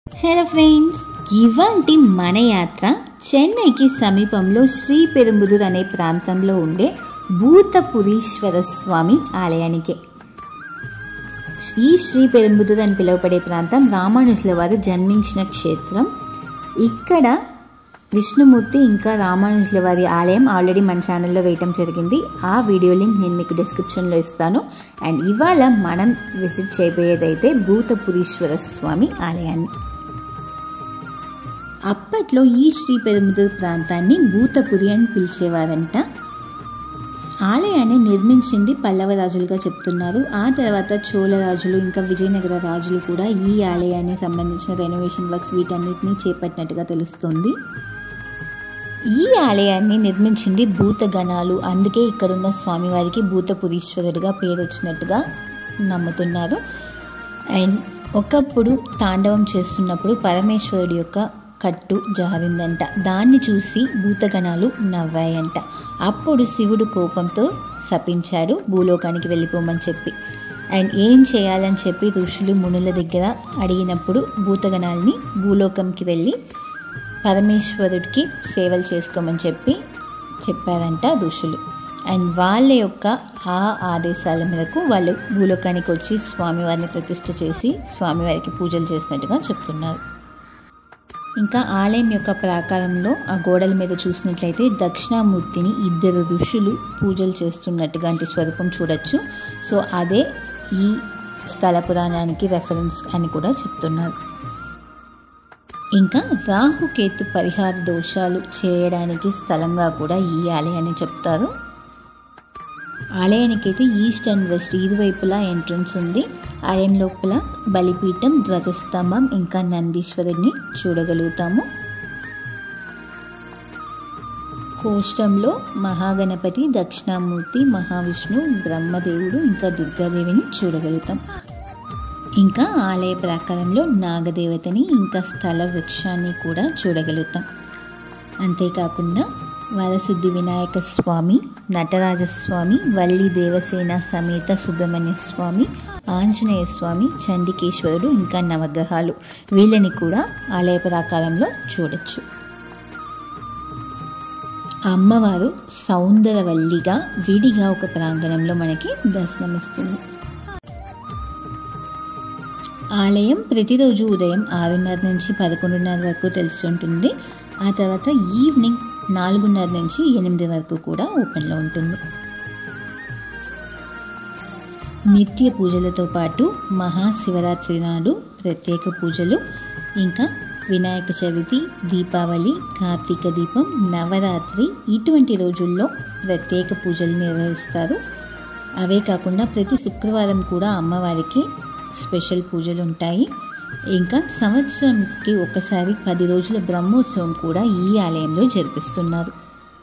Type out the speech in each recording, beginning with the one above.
hello friends ఇవాల్టి మన యాత్ర చెన్నైకి సమీపంలో శ్రీ పెరుంబుదూర్ అనే ప్రాంతంలో ఉండే భూతపురీశ్వర స్వామి ఆలయానికి ఈ శ్రీ పెరుంబుదూర్ అని పిలువబడే ప్రాంతం రామానుజుల వారు జన్మించిన క్షేత్రం ఇక్కడ విష్ణుమూర్తి ఇంకా రామానుజుల వారి ఆలయం ఆల్రెడీ మన ఛానల్లో వేయటం జరిగింది ఆ వీడియో లింక్ నేను మీకు డిస్క్రిప్షన్లో ఇస్తాను అండ్ ఇవాళ మనం విజిట్ చేయబోయేదైతే భూతపురీశ్వర స్వామి ఆలయాన్ని అప్పట్లో ఈ శ్రీ పెరుముదూరు ప్రాంతాన్ని భూతపురి అని పిలిచేవారంట ఆలయాన్ని నిర్మించింది పల్లవ రాజులుగా చెప్తున్నారు ఆ తర్వాత చోళ రాజులు ఇంకా విజయనగర రాజులు కూడా ఈ ఆలయానికి సంబంధించిన రెనోవేషన్ వర్క్స్ వీటన్నిటిని చేపట్టినట్టుగా తెలుస్తుంది ఈ ఆలయాన్ని నిర్మించింది భూతగణాలు అందుకే ఇక్కడున్న స్వామివారికి భూతపురీశ్వరుడిగా పేరు వచ్చినట్టుగా నమ్ముతున్నారు అండ్ ఒకప్పుడు తాండవం చేస్తున్నప్పుడు పరమేశ్వరుడి యొక్క కట్టు జారిందంట దాన్ని చూసి భూతగణాలు నవ్వాయంట అప్పుడు శివుడు కోపంతో శపించాడు భూలోకానికి వెళ్ళిపోమని చెప్పి అండ్ ఏం చేయాలని చెప్పి ఋషులు మునుల దగ్గర అడిగినప్పుడు భూతగణాలని భూలోకంకి వెళ్ళి పరమేశ్వరుడికి సేవలు చేసుకోమని చెప్పి చెప్పారంట ఋషులు అండ్ వాళ్ళ యొక్క ఆ ఆదేశాల మేరకు వాళ్ళు భూలోకానికి వచ్చి స్వామివారిని ప్రతిష్ఠ చేసి స్వామివారికి పూజలు చేసినట్టుగా చెప్తున్నారు ఇంకా ఆలయం యొక్క ప్రాకారంలో ఆ గోడల మీద చూసినట్లయితే దక్షిణామూర్తిని ఇద్దరు ఋషులు పూజలు చేస్తున్నట్టుగా అంటే స్వరూపం చూడొచ్చు సో అదే ఈ స్థల పురాణానికి రెఫరెన్స్ అని కూడా చెప్తున్నారు ఇంకా రాహుకేతు పరిహార దోషాలు చేయడానికి స్థలంగా కూడా ఈ ఆలయాన్ని చెప్తారు ఆలయానికి అయితే ఈస్ట్ అండ్ వెస్ట్ ఇరువైపులా ఎంట్రన్స్ ఉంది ఆలయం లోపల బలిపీఠం ధ్వజస్తంభం ఇంకా నందీశ్వరుడిని చూడగలుగుతాము కోష్టంలో మహాగణపతి దక్షిణామూర్తి మహావిష్ణు బ్రహ్మదేవుడు ఇంకా దుర్గాదేవిని చూడగలుగుతాం ఇంకా ఆలయ ప్రాకారంలో నాగదేవతని ఇంకా స్థల వృక్షాన్ని కూడా చూడగలుగుతాం అంతేకాకుండా వరసిద్ధి వినాయక స్వామి నటరాజస్వామి వల్లి దేవసేన సమేత సుబ్రహ్మణ్య స్వామి ఆంజనేయ స్వామి చండికేశ్వరుడు ఇంకా నవగ్రహాలు వీళ్ళని కూడా ఆలయ ప్రాకారంలో చూడొచ్చు అమ్మవారు సౌందరవల్లిగా విడిగా ఒక ప్రాంగణంలో మనకి దర్శనమిస్తుంది ఆలయం ప్రతిరోజు ఉదయం ఆరున్నర నుంచి పదకొండున్నర వరకు తెలిసి ఉంటుంది ఆ తర్వాత ఈవినింగ్ నాలుగున్నర నుంచి ఎనిమిది వరకు కూడా ఓపెన్లో ఉంటుంది నిత్య పూజలతో పాటు మహాశివరాత్రి నాడు ప్రత్యేక పూజలు ఇంకా వినాయక చవితి దీపావళి కార్తీక దీపం నవరాత్రి ఇటువంటి రోజుల్లో ప్రత్యేక పూజలు నిర్వహిస్తారు అవే కాకుండా ప్రతి శుక్రవారం కూడా అమ్మవారికి స్పెషల్ పూజలు ఉంటాయి ఇంకా సంవత్సరంకి ఒకసారి పది రోజుల బ్రహ్మోత్సవం కూడా ఈ ఆలయంలో జరిపిస్తున్నారు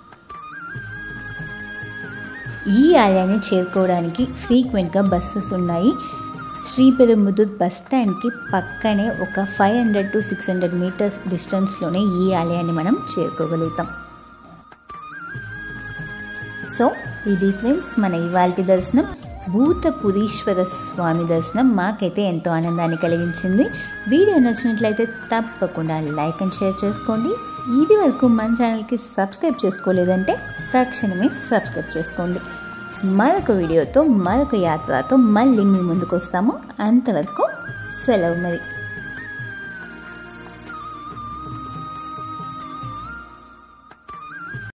ఈ ఆలయాన్ని చేరుకోవడానికి ఫ్రీక్వెంట్గా బస్సెస్ ఉన్నాయి శ్రీ పెరుముదూర్ బస్ స్టాండ్కి పక్కనే ఒక five hundred to six hundred metres డిస్టెన్స్లోనే ఈ ఆలయాన్ని మనం చేరుకోగలుగుతాం సో ఇది ఫ్రెండ్స్ మన ఇవాళ దర్శనం భూతపురీశ్వర స్వామి దర్శనం మాకైతే ఎంతో ఆనందాన్ని కలిగించింది వీడియో నచ్చినట్లయితే తప్పకుండా లైక్ అండ్ షేర్ చేసుకోండి ఇది వరకు మన ఛానల్కి సబ్స్క్రైబ్ చేసుకోలేదంటే తక్షణమే సబ్స్క్రైబ్ చేసుకోండి మరొక వీడియోతో మరొక యాత్రతో మళ్ళీ మీ ముందుకు వస్తాము అంతవరకు సెలవు మరి